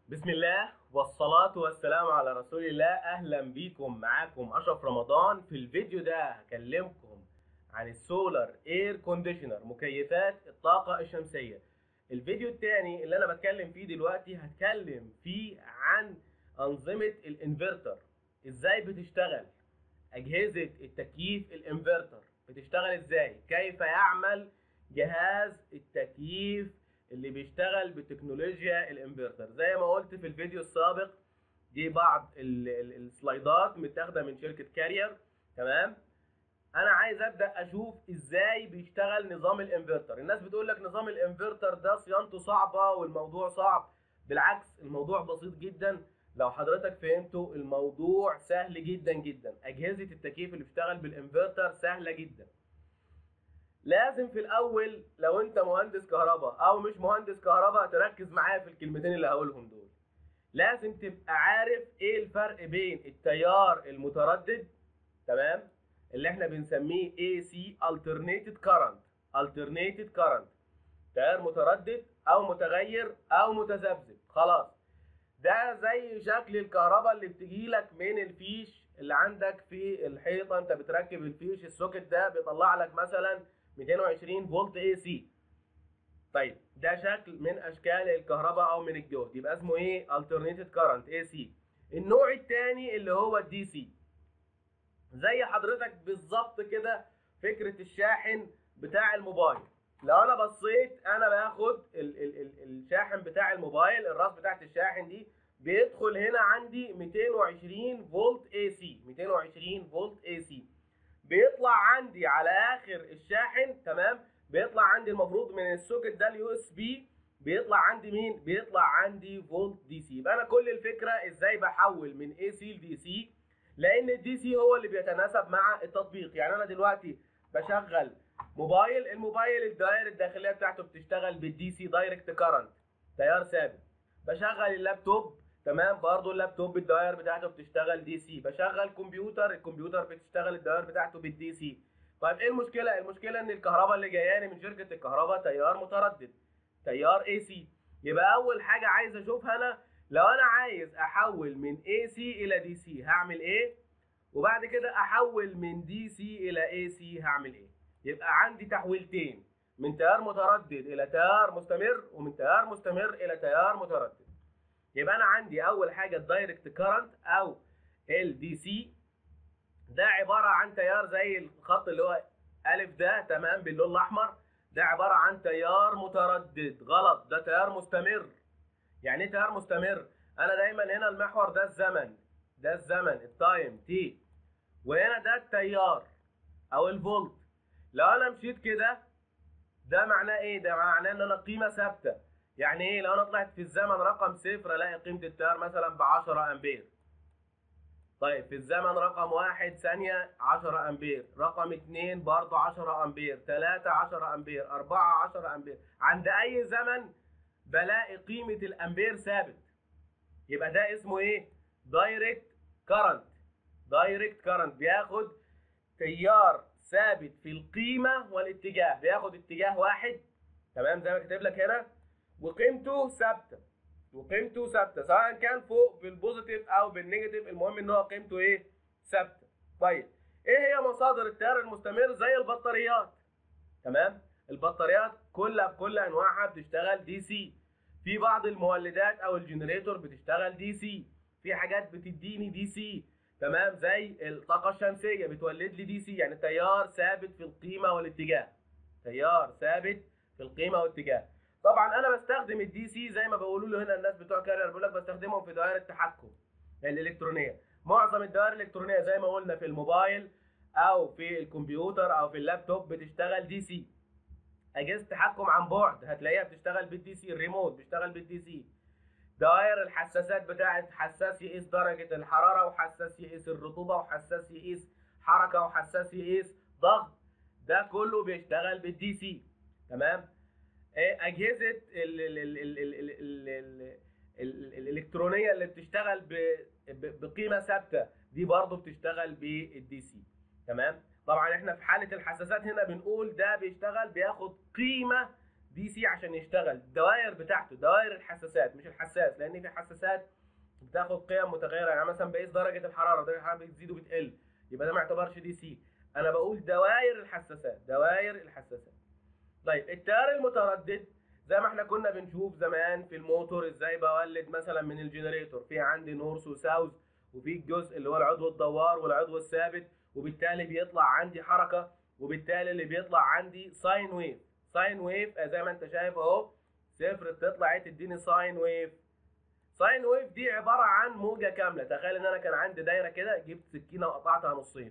بسم الله والصلاة والسلام على رسول الله أهلا بيكم معاكم أشرف رمضان في الفيديو ده هكلمكم عن السولار اير كونديشنر مكيفات الطاقة الشمسية الفيديو التاني اللي أنا بتكلم فيه دلوقتي هتكلم فيه عن أنظمة الانفرتر إزاي بتشتغل أجهزة التكييف الانفرتر بتشتغل إزاي كيف يعمل جهاز التكييف اللي بيشتغل بتكنولوجيا الانفرتر زي ما قلت في الفيديو السابق دي بعض ال- ال- السلايدات متاخده من شركه كارير تمام انا عايز ابدا اشوف ازاي بيشتغل نظام الانفرتر الناس بتقول لك نظام الانفرتر ده صيانته صعبه والموضوع صعب بالعكس الموضوع بسيط جدا لو حضرتك فهمته الموضوع سهل جدا جدا اجهزه التكييف اللي بتشتغل بالانفرتر سهله جدا لازم في الاول لو انت مهندس كهرباء او مش مهندس كهرباء تركز معايا في الكلمتين اللي هقولهم دول لازم تبقى عارف ايه الفرق بين التيار المتردد تمام اللي احنا بنسميه AC alternated current alternated current تيار متردد او متغير او متذبذب خلاص ده زي شكل الكهرباء اللي بتجيلك من الفيش اللي عندك في الحيطه انت بتركب الفيش السوكت ده بيطلع لك مثلا 220 فولت اي سي طيب ده شكل من اشكال الكهرباء او من الجهد يبقى اسمه ايه alternated current اي سي النوع الثاني اللي هو الدي سي زي حضرتك بالظبط كده فكره الشاحن بتاع الموبايل لو انا بصيت انا باخد ال ال ال الشاحن بتاع الموبايل الراس بتاعت الشاحن دي بيدخل هنا عندي 220 فولت اي سي 220 فولت اي سي بيطلع عندي على اخر الشاحن تمام بيطلع عندي المفروض من السوكت ده اليو اس بي بيطلع عندي مين بيطلع عندي فولت دي سي يبقى انا كل الفكره ازاي بحول من اي سي لدي سي لان الدي سي هو اللي بيتناسب مع التطبيق يعني انا دلوقتي بشغل موبايل الموبايل الدوائر الداخليه بتاعته بتشتغل بالدي سي دايركت كارنت تيار ثابت بشغل اللابتوب تمام برضو اللابتوب الدوائر بتاعته بتشتغل دي سي بشغل كمبيوتر الكمبيوتر بتشتغل الدوائر بتاعته بالدي سي طيب ايه المشكله المشكله ان الكهرباء اللي جاياني من شركه الكهرباء تيار متردد تيار اي سي يبقى اول حاجه عايز اشوفها انا لو انا عايز احول من اي سي الى دي سي هعمل ايه وبعد كده احول من دي سي الى اي سي هعمل ايه يبقى عندي تحويلتين من تيار متردد الى تيار مستمر ومن تيار مستمر الى تيار متردد يبقى انا عندي اول حاجه الدايركت كارنت او ال دي سي ده عباره عن تيار زي الخط اللي هو الف ده تمام باللون الاحمر ده عباره عن تيار متردد غلط ده تيار مستمر يعني ايه تيار مستمر انا دايما هنا المحور ده الزمن ده الزمن التايم تي وهنا ده التيار او الفولت لو انا مشيت كده ده معناه ايه ده معناه ان انا قيمه ثابته يعني ايه لو انا طلعت في الزمن رقم صفر الاقي قيمه التيار مثلا ب 10 امبير طيب في الزمن رقم واحد ثانية 10 أمبير رقم اتنين برضه 10 أمبير تلاتة 10 أمبير أربعة 10 أمبير عند أي زمن بلاقي قيمة الأمبير ثابت يبقى ده اسمه إيه؟ دايركت كارنت دايركت كارنت بياخد تيار ثابت في القيمة والاتجاه بياخد اتجاه واحد تمام زي ما كاتب لك هنا وقيمته ثابته وقيمته ثابته سواء كان فوق بالبوزيتيف او بالنيجاتيف المهم ان هو قيمته ايه ثابته طيب ايه هي مصادر التيار المستمر زي البطاريات تمام البطاريات كلها بكل انواعها بتشتغل دي سي في بعض المولدات او الجنريتور بتشتغل دي سي في حاجات بتديني دي سي تمام زي الطاقه الشمسيه بتولد لي دي سي يعني تيار ثابت في القيمه والاتجاه تيار ثابت في القيمه والاتجاه طبعا انا بستخدم الدي سي زي ما بيقولوا له هنا الناس بتوع كارير بيقول لك بستخدمهم في دوائر التحكم الالكترونيه معظم الدوائر الالكترونيه زي ما قلنا في الموبايل او في الكمبيوتر او في اللابتوب بتشتغل دي سي اجهزه تحكم عن بعد هتلاقيها بتشتغل بالدي سي الريموت بيشتغل بالدي سي دوائر الحساسات بتاعت حساس يقيس درجه الحراره وحساس يقيس الرطوبه وحساس يقيس حركه وحساس يقيس ضغط ده كله بيشتغل بالدي سي تمام اجهزه ال ال ال ال ال ال ال ال ال الالكترونيه اللي بتشتغل ب- ب- بقيمه ثابته دي برضو بتشتغل بالدي سي تمام طبعا احنا في حاله الحساسات هنا بنقول ده بيشتغل بياخد قيمه دي سي عشان يشتغل الدوائر بتاعته دوائر الحساسات مش الحساس لان في حساسات بتاخد قيم متغيره يعني مثلا بقيس درجه الحراره درجه الحراره بتزيد وبتقل يبقى ده ما يعتبرش دي سي انا بقول دوائر الحساسات دوائر الحساسات طيب التيار المتردد زي ما احنا كنا بنشوف زمان في الموتور ازاي بولد مثلا من الجنريتور في عندي نورث وساوث وفي الجزء اللي هو العضو الدوار والعضو الثابت وبالتالي بيطلع عندي حركه وبالتالي اللي بيطلع عندي ساين ويف ساين ويف زي ما انت شايف اهو صفر تطلع تديني ساين ويف ساين ويف دي عباره عن موجه كامله تخيل ان انا كان عندي دايره كده جبت سكينه وقطعتها نصين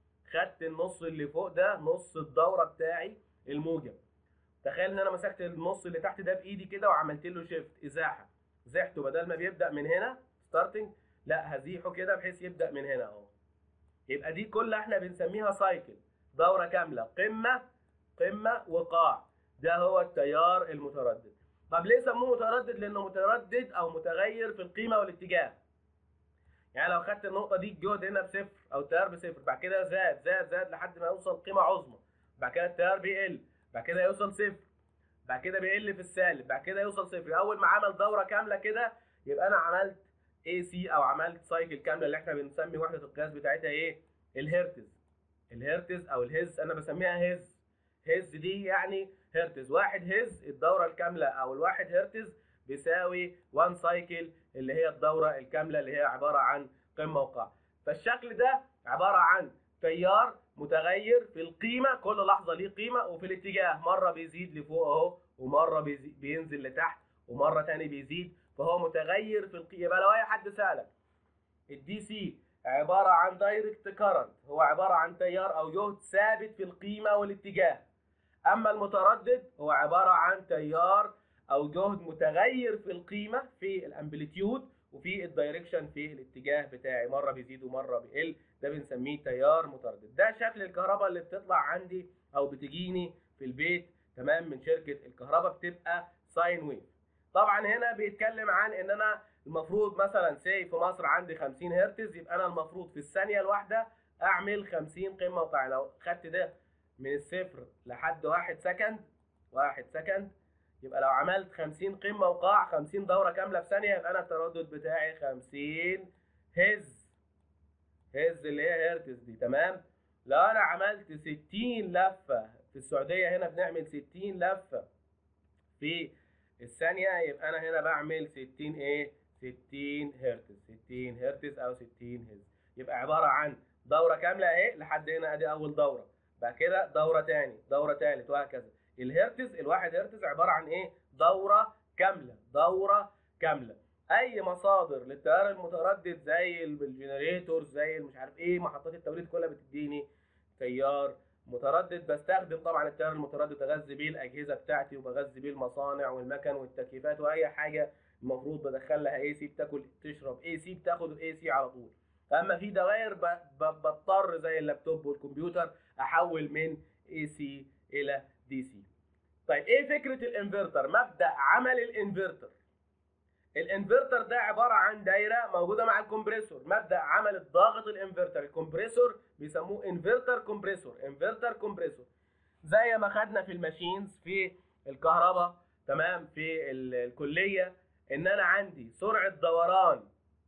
خدت النص اللي فوق ده نص الدوره بتاعي الموجب تخيل ان انا مسكت النص اللي تحت ده بايدي كده وعملت له شيفت ازاحه زحته بدل ما بيبدا من هنا ستارتنج لا هزيحه كده بحيث يبدا من هنا اهو يبقى دي كلها احنا بنسميها سايكل دوره كامله قمه قمه وقاع ده هو التيار المتردد طب ليه سموه متردد لانه متردد او متغير في القيمه والاتجاه يعني لو خدت النقطه دي الجهد هنا بصفر او التيار بصفر بعد كده زاد زاد زاد لحد ما يوصل قيمه عظمى بعد كده التيار بيقل بعد كده يوصل صفر بعد كده بيقل في السالب بعد كده يوصل صفر اول ما عمل دوره كامله كده يبقى انا عملت اي سي او عملت سايكل كامله اللي احنا بنسمي وحده القياس بتاعتها ايه الهرتز الهرتز او الهز انا بسميها هز هز دي يعني هرتز واحد هز الدوره الكامله او الواحد هرتز بيساوي 1 سايكل اللي هي الدوره الكامله اللي هي عباره عن قمه وقاع فالشكل ده عباره عن تيار متغير في القيمه كل لحظه ليه قيمه وفي الاتجاه مره بيزيد لفوق اهو ومره بينزل لتحت ومره تاني بيزيد فهو متغير في القيمه يبقى لو اي حد سالك الدي سي عباره عن دايركت كارنت هو عباره عن تيار او جهد ثابت في القيمه والاتجاه اما المتردد هو عباره عن تيار او جهد متغير في القيمه في الامبليتيود وفي الدايركشن في الاتجاه بتاعي مره بيزيد ومره بيقل ده بنسميه تيار متردد ده شكل الكهرباء اللي بتطلع عندي او بتجيني في البيت تمام من شركه الكهرباء بتبقى ساين ويف طبعا هنا بيتكلم عن ان انا المفروض مثلا سي في مصر عندي 50 هرتز يبقى انا المفروض في الثانيه الواحده اعمل 50 قمه وقاع لو خدت ده من الصفر لحد واحد سكند واحد سكند يبقى لو عملت 50 قمه وقاع 50 دوره كامله في ثانيه يبقى انا التردد بتاعي 50 هز هز اللي هي هرتز دي تمام لو انا عملت 60 لفه في السعوديه هنا بنعمل 60 لفه في الثانيه يبقى انا هنا بعمل 60 ايه 60 هرتز 60 هرتز او 60 هز يبقى عباره عن دوره كامله اهي لحد هنا ادي اول دوره بعد كده دوره تاني دوره تالت وهكذا الهرتز الواحد هرتز عباره عن ايه دوره كامله دوره كامله اي مصادر للتيار المتردد زي الجنريتور زي مش عارف ايه محطات التوليد كلها بتديني تيار متردد بستخدم طبعا التيار المتردد اغذي بيه الاجهزه بتاعتي وبغذي بيه المصانع والمكن والتكييفات واي حاجه المفروض بدخل لها اي سي بتاكل تشرب اي سي بتاخد اي سي على طول اما في دوائر بضطر زي اللابتوب والكمبيوتر احول من اي سي الى دي سي طيب ايه فكره الانفرتر مبدا عمل الانفرتر الانفرتر ده عباره عن دايره موجوده مع الكمبريسور مبدا عمل الضاغط الانفرتر الكمبريسور بيسموه انفرتر كومبريسور انفرتر كومبريسور زي ما خدنا في الماشينز في الكهرباء تمام في الكليه ان انا عندي سرعه دوران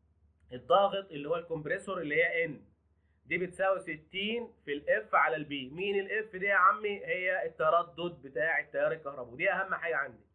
الضاغط اللي هو الكمبريسور اللي هي ان دي بتساوي 60 في الاف على البي مين الاف دي يا عمي هي التردد بتاع التيار الكهربائي ودي اهم حاجه عندي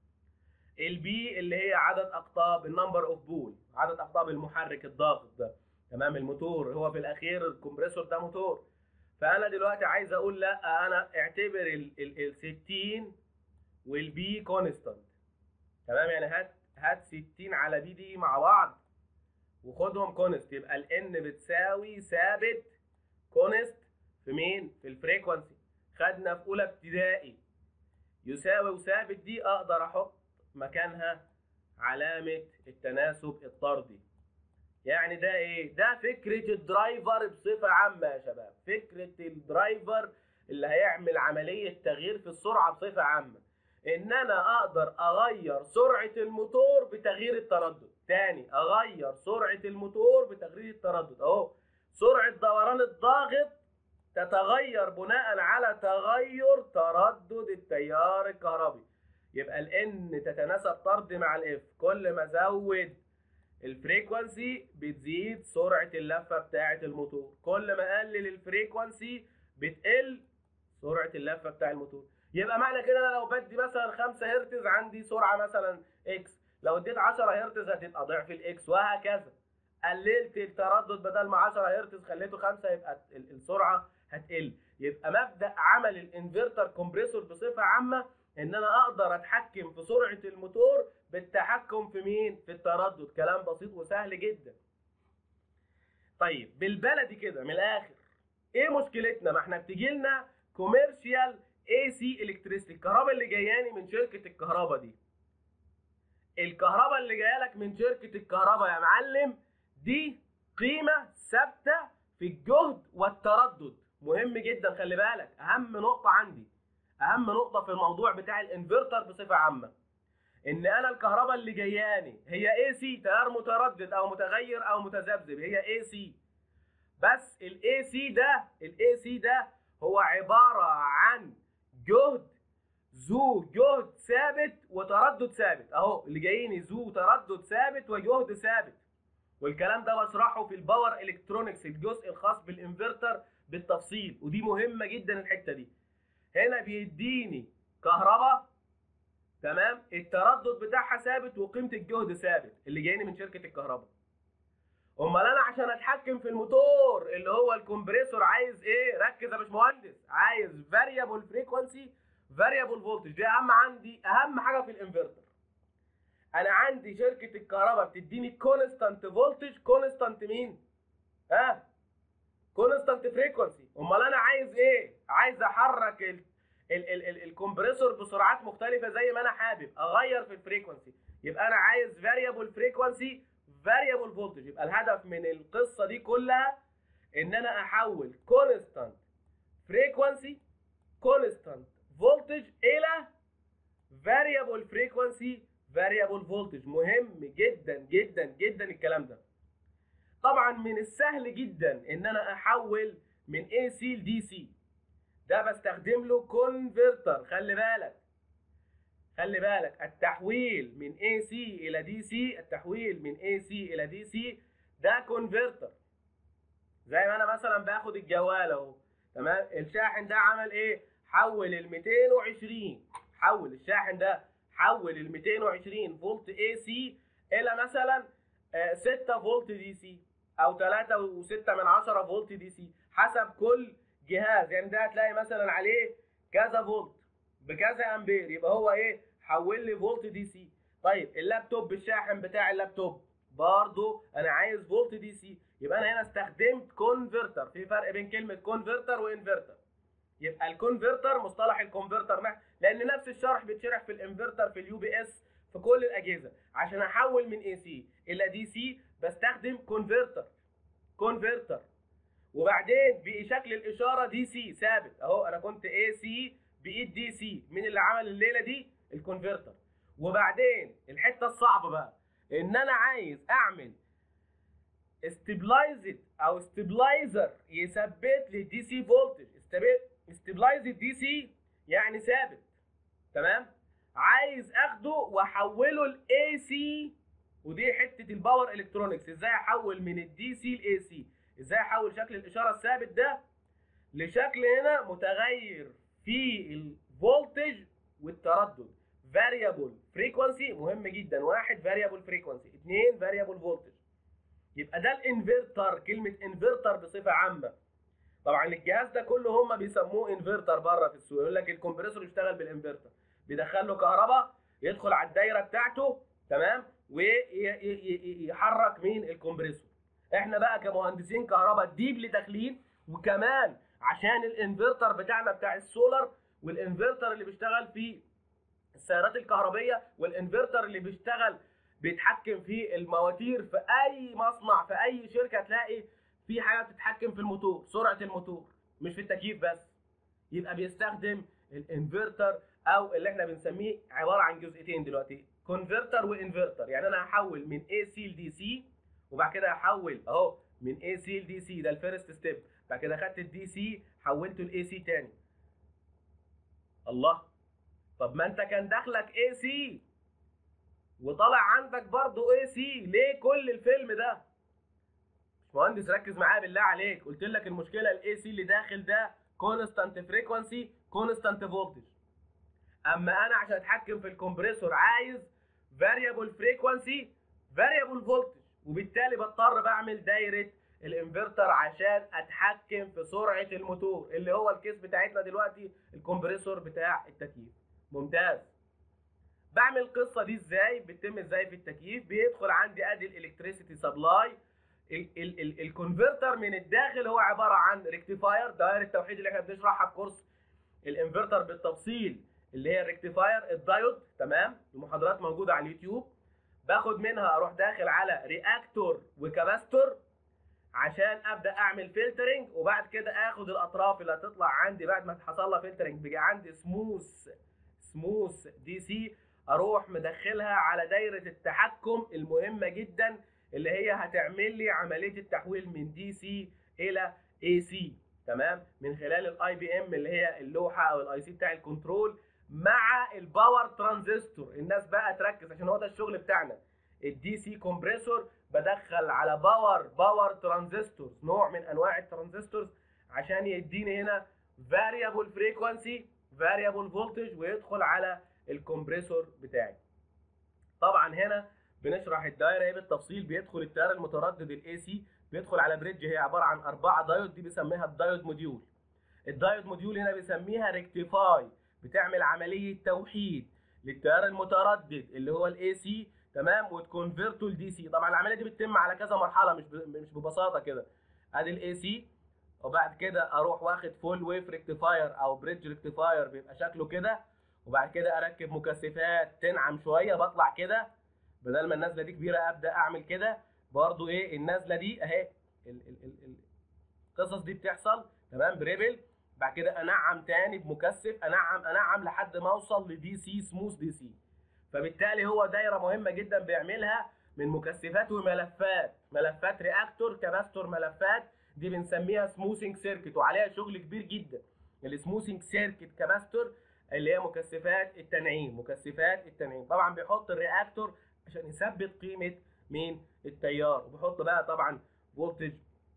البي اللي هي عدد اقطاب النمبر اوف بول عدد اقطاب المحرك الضاغط ده تمام الموتور هو في الاخير الكمبريسور ده موتور فانا دلوقتي عايز اقول لا انا اعتبر ال 60 والبي كونستانت تمام يعني هات هات 60 على بي دي مع بعض وخدهم كونست يبقى الان بتساوي ثابت كونست في مين؟ في الفريكونسي خدنا في اولى ابتدائي يساوي وثابت دي اقدر احط مكانها علامة التناسب الطردي يعني ده ايه؟ ده فكرة الدرايفر بصفة عامة يا شباب فكرة الدرايفر اللي هيعمل عملية تغيير في السرعة بصفة عامة ان انا اقدر اغير سرعة الموتور بتغيير التردد تاني اغير سرعة الموتور بتغيير التردد اهو سرعة دوران الضاغط تتغير بناء على تغير تردد التيار الكهربي يبقى الان تتناسب طرد مع الاف كل ما ازود الفريكوانسي بتزيد سرعه اللفه بتاعه الموتور كل ما اقلل الفريكوانسي بتقل سرعه اللفه بتاع الموتور يبقى معنى كده انا لو بدي مثلا 5 هرتز عندي سرعه مثلا اكس لو اديت 10 هرتز هتبقى ضعف الاكس وهكذا قللت التردد بدل ما 10 هرتز خليته 5 يبقى السرعه هتقل يبقى مبدا عمل الانفرتر كومبريسور بصفه عامه ان انا اقدر اتحكم في سرعه الموتور بالتحكم في مين في التردد كلام بسيط وسهل جدا طيب بالبلدي كده من الاخر ايه مشكلتنا ما احنا بتيجي لنا كوميرشال اي سي الكتريستي الكهرباء اللي جاياني من شركه الكهرباء دي الكهرباء اللي جايه لك من شركه الكهرباء يا معلم دي قيمه ثابته في الجهد والتردد مهم جدا خلي بالك اهم نقطه عندي اهم نقطه في الموضوع بتاع الانفرتر بصفه عامه ان انا الكهرباء اللي جاياني هي اي سي تيار متردد او متغير او متذبذب هي اي سي بس الاي سي ده الاي سي ده هو عباره عن جهد ذو جهد ثابت وتردد ثابت اهو اللي جايين ذو تردد ثابت وجهد ثابت والكلام ده بشرحه في الباور الكترونكس الجزء الخاص بالانفرتر بالتفصيل ودي مهمه جدا الحته دي هنا بيديني كهرباء تمام التردد بتاعها ثابت وقيمه الجهد ثابت اللي جايني من شركه الكهرباء امال انا عشان اتحكم في الموتور اللي هو الكمبريسور عايز ايه ركز يا باشمهندس عايز فاريبل فريكوانسي فاريبل فولتج دي اهم عندي اهم حاجه في الانفرتر انا عندي شركه الكهرباء بتديني كونستانت فولتج كونستانت مين ها كونستانت فريكوانسي امال انا عايز ايه عايز احرك ال ال ال ال الكمبريسور بسرعات مختلفه زي ما انا حابب اغير في الفريكوانسي يبقى انا عايز فاريبل فريكوانسي فاريبل فولتج يبقى الهدف من القصه دي كلها ان انا احول كونستانت فريكوانسي كونستانت فولتج الى فاريبل فريكوانسي فاريبل فولتج مهم جدا جدا جدا الكلام ده طبعا من السهل جدا ان انا احول من اي سي لدي سي ده بستخدم له كونفرتر خلي بالك خلي بالك التحويل من اي سي الى دي سي التحويل من اي سي الى دي سي ده كونفرتر زي ما انا مثلا باخد الجوال اهو تمام الشاحن ده عمل ايه حول ال 220 حول الشاحن ده حول ال 220 فولت اي سي الى مثلا 6 فولت دي سي او 3 و6 من 10 فولت دي سي حسب كل جهاز يعني ده هتلاقي مثلا عليه كذا فولت بكذا امبير يبقى هو ايه حول لي فولت دي سي طيب اللابتوب الشاحن بتاع اللابتوب برضه انا عايز فولت دي سي يبقى انا هنا استخدمت كونفرتر في فرق بين كلمه كونفرتر وانفرتر يبقى الكونفرتر مصطلح الكونفرتر لان نفس الشرح بيتشرح في الانفرتر في اليو بي اس في كل الاجهزه عشان احول من اي سي الى دي سي بستخدم كونفرتر كونفرتر وبعدين بشكل الاشاره دي سي ثابت اهو انا كنت اي سي بايد دي سي مين اللي عمل الليله دي الكونفرتر وبعدين الحته الصعبه بقى ان انا عايز اعمل استبلايزد او استبلايزر يثبت لي دي سي فولتج استبلايزد دي سي يعني ثابت تمام عايز اخده واحوله لاي سي ودي حته الباور الكترونكس ازاي احول من الدي سي لاي سي ازاي احول شكل الاشاره الثابت ده لشكل هنا متغير في الفولتج والتردد فاريبل فريكوانسي مهم جدا واحد فاريبل فريكوانسي اثنين فاريبل فولتج يبقى ده الانفرتر كلمه انفرتر بصفه عامه طبعا الجهاز ده كله هم بيسموه انفرتر بره في السوق يقول لك الكمبريسور يشتغل بالانفرتر بيدخل له كهرباء يدخل على الدايره بتاعته تمام ويحرك مين الكمبريسور احنا بقى كمهندسين كهرباء ديب لداخلين وكمان عشان الانفرتر بتاعنا بتاع السولار والانفرتر اللي بيشتغل في السيارات الكهربيه والانفرتر اللي بيشتغل بيتحكم في المواتير في اي مصنع في اي شركه تلاقي في حاجه بتتحكم في الموتور سرعه الموتور مش في التكييف بس يبقى بيستخدم الانفرتر او اللي احنا بنسميه عباره عن جزئيتين دلوقتي كونفرتر وانفرتر يعني انا هحول من اي سي لدي سي وبعد كده هحول اهو من اي سي لدي سي ده الفيرست ستيب بعد كده خدت الدي سي حولته لاي سي تاني الله طب ما انت كان داخلك اي سي وطلع عندك برضه اي سي ليه كل الفيلم ده مهندس ركز معايا بالله عليك قلت لك المشكله الاي سي اللي داخل ده كونستانت فريكوانسي كونستانت فولتج اما انا عشان اتحكم في الكمبريسور عايز فاريبل فريكوانسي فاريبل فولتج وبالتالي بضطر بعمل دايره الانفرتر عشان اتحكم في سرعه الموتور اللي هو الكيس بتاعتنا دلوقتي الكمبريسور بتاع التكييف ممتاز بعمل القصه دي ازاي بتتم ازاي في التكييف بيدخل عندي ادي الالكتريسيتي سبلاي الكونفرتر من الداخل هو عباره عن ريكتيفاير دائره التوحيد اللي احنا بنشرحها في كورس الانفرتر بالتفصيل اللي هي الريكتيفاير الدايود تمام المحاضرات موجوده على اليوتيوب باخد منها اروح داخل على رياكتور وكاباستور عشان ابدا اعمل فلترنج وبعد كده اخد الاطراف اللي هتطلع عندي بعد ما حصل لها فلترنج بيجي عندي سموث سموث دي سي اروح مدخلها على دايره التحكم المهمه جدا اللي هي هتعمل لي عمليه التحويل من دي سي الى اي سي تمام من خلال الاي بي ام اللي هي اللوحه او الاي سي بتاع الكنترول مع الباور ترانزستور الناس بقى تركز عشان هو ده الشغل بتاعنا الدي سي كومبريسور بدخل على باور باور ترانزستور نوع من انواع الترانزستورز عشان يديني هنا فاريبل فريكوانسي فاريبل فولتج ويدخل على الكمبريسور بتاعي طبعا هنا بنشرح الدايره ايه بالتفصيل بيدخل التيار المتردد الاي سي بيدخل على بريدج هي عباره عن اربعه دايود دي بيسميها الدايود موديول الدايود موديول هنا بيسميها ريكتيفاي بتعمل عمليه توحيد للتيار المتردد اللي هو الاي سي تمام وتكونفيرته لدي سي طبعا العمليه دي بتتم على كذا مرحله مش مش ببساطه كده ادي الاي سي وبعد كده اروح واخد فول ويف ريكتيفاير او بريدج ريكتيفاير بيبقى شكله كده وبعد كده اركب مكثفات تنعم شويه بطلع كده بدل ما النازله دي كبيره ابدا اعمل كده برضو ايه النازله دي اهي القصص دي بتحصل تمام بريبل بعد كده انعم تاني بمكثف انعم انعم لحد ما اوصل لدي سي سموث دي سي فبالتالي هو دايره مهمه جدا بيعملها من مكثفات وملفات ملفات رياكتور كباستور ملفات دي بنسميها سموثنج سيركت وعليها شغل كبير جدا السموثنج سيركت كباستور اللي هي مكثفات التنعيم مكثفات التنعيم طبعا بيحط الرياكتور عشان يثبت قيمه مين التيار وبيحط بقى طبعا فولتج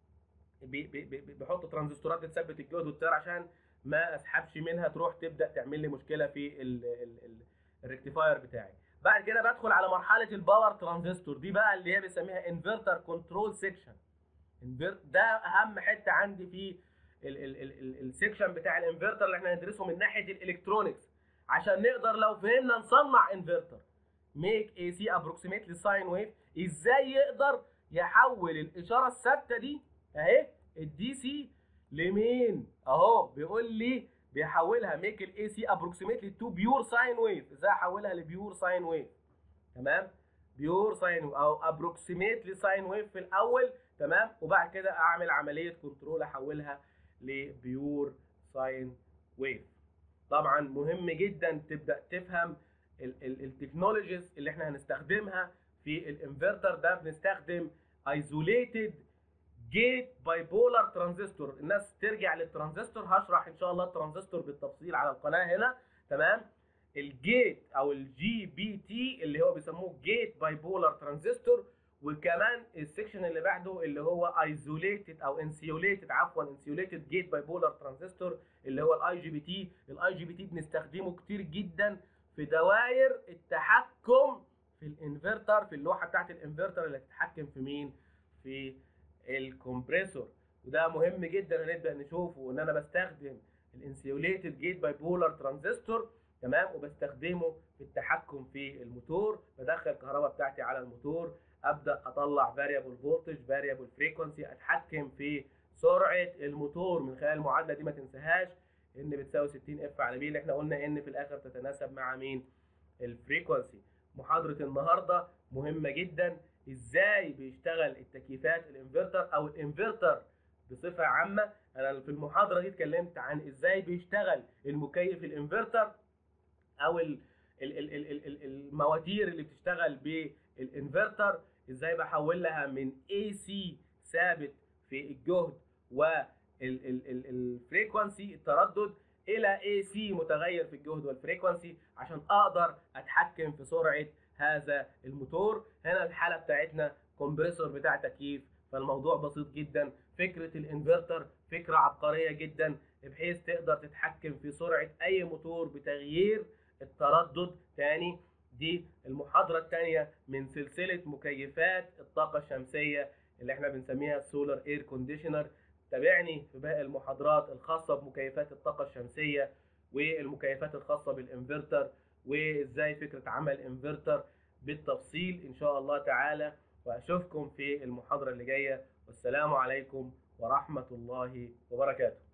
بي بي بي بيحط ترانزستورات تثبت الجهد والتيار عشان ما اسحبش منها تروح تبدا تعمل لي مشكله في ال ال ال الريكتيفاير بتاعي بعد كده بدخل على مرحله الباور ترانزستور دي بقى اللي هي بنسميها انفرتر كنترول سيكشن ده اهم حته عندي في السيكشن بتاع الانفرتر اللي احنا هندرسه من ناحيه الالكترونكس عشان نقدر لو فهمنا نصنع انفرتر ميك اي سي ابروكسيميتلي ساين ويف ازاي يقدر يحول الاشاره الثابته دي اهي الدي سي لمين اهو بيقول لي بيحولها ميك الاي سي ابروكسيميتلي تو بيور ساين ويف ازاي احولها لبيور ساين ويف تمام بيور ساين او ابروكسيميتلي ساين ويف في الاول تمام وبعد كده اعمل عمليه كنترول احولها لبيور ساين ويف طبعا مهم جدا تبدا تفهم التكنولوجيز اللي احنا هنستخدمها في الانفرتر ده بنستخدم ايزوليتد جيت باي بولار ترانزستور الناس ترجع للترانزستور هشرح ان شاء الله الترانزستور بالتفصيل على القناه هنا تمام الجيت او الجي بي تي اللي هو بيسموه جيت باي بولار ترانزستور وكمان السكشن اللي بعده اللي هو ايزوليتد او انسيوليتد عفوا انسيوليتد جيت باي بولار ترانزستور اللي هو الاي جي بي تي الاي جي بي تي بنستخدمه كتير جدا في دوائر التحكم في الانفرتر في اللوحه بتاعت الانفرتر اللي تتحكم في مين في الكمبريسور وده مهم جدا هنبدا نشوفه ان انا بستخدم الانسيوليتد جيت باي بولار ترانزستور تمام وبستخدمه في التحكم في الموتور بدخل الكهرباء بتاعتي على الموتور ابدا اطلع فاريبل فولتج فاريبل فريكونسي اتحكم في سرعه الموتور من خلال المعادله دي ما تنساهاش ان بتساوي 60 اف على بي اللي احنا قلنا ان في الاخر تتناسب مع مين الفريكونسي محاضره النهارده مهمه جدا ازاي بيشتغل التكييفات الانفرتر او الانفرتر بصفه عامه انا في المحاضره دي اتكلمت عن ازاي بيشتغل المكيف الانفرتر او ال ال ال ال ال المواتير اللي بتشتغل بالانفرتر ازاي بحول لها من اي سي ثابت في الجهد والفريكونسي التردد الى اي سي متغير في الجهد والفريكونسي عشان اقدر اتحكم في سرعه هذا الموتور هنا الحاله بتاعتنا كومبريسور بتاع تكييف فالموضوع بسيط جدا فكره الانفرتر فكره عبقريه جدا بحيث تقدر تتحكم في سرعه اي موتور بتغيير التردد تاني دي المحاضره الثانيه من سلسله مكيفات الطاقه الشمسيه اللي احنا بنسميها السولار اير كونديشنر تابعني في باقي المحاضرات الخاصه بمكيفات الطاقه الشمسيه والمكيفات الخاصه بالانفرتر وازاي فكره عمل انفرتر بالتفصيل ان شاء الله تعالى واشوفكم في المحاضره اللي جايه والسلام عليكم ورحمه الله وبركاته